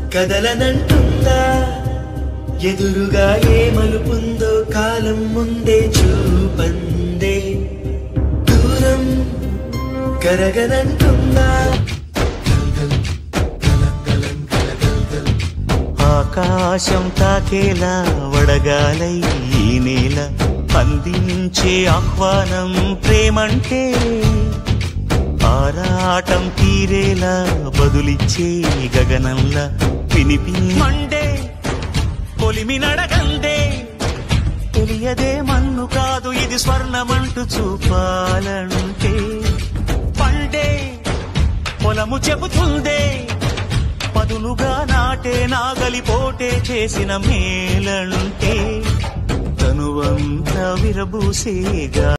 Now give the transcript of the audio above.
కదలనంటుందా ఎదురుగా ఏ మలుపుందో కాలం ముందే చూపందే దూరం కరగనంటుందా ఆకాశం తాకేలా వడగాలై ఈ నేల అందించే ఆహ్వానం ప్రేమంటే ఆరాటం తీరేలా బదులిచ్చే గగనంలా వినిపించండే కొలిమి నడగందే తెలియదే మన్ను కాదు ఇది స్వర్ణమంటూ చూపాలంటే పండే పొలము చెబుతుందే పదునుగా నాటే నాగలి పోటే చేసిన మేలంటే తనువంతా విరబూసేగా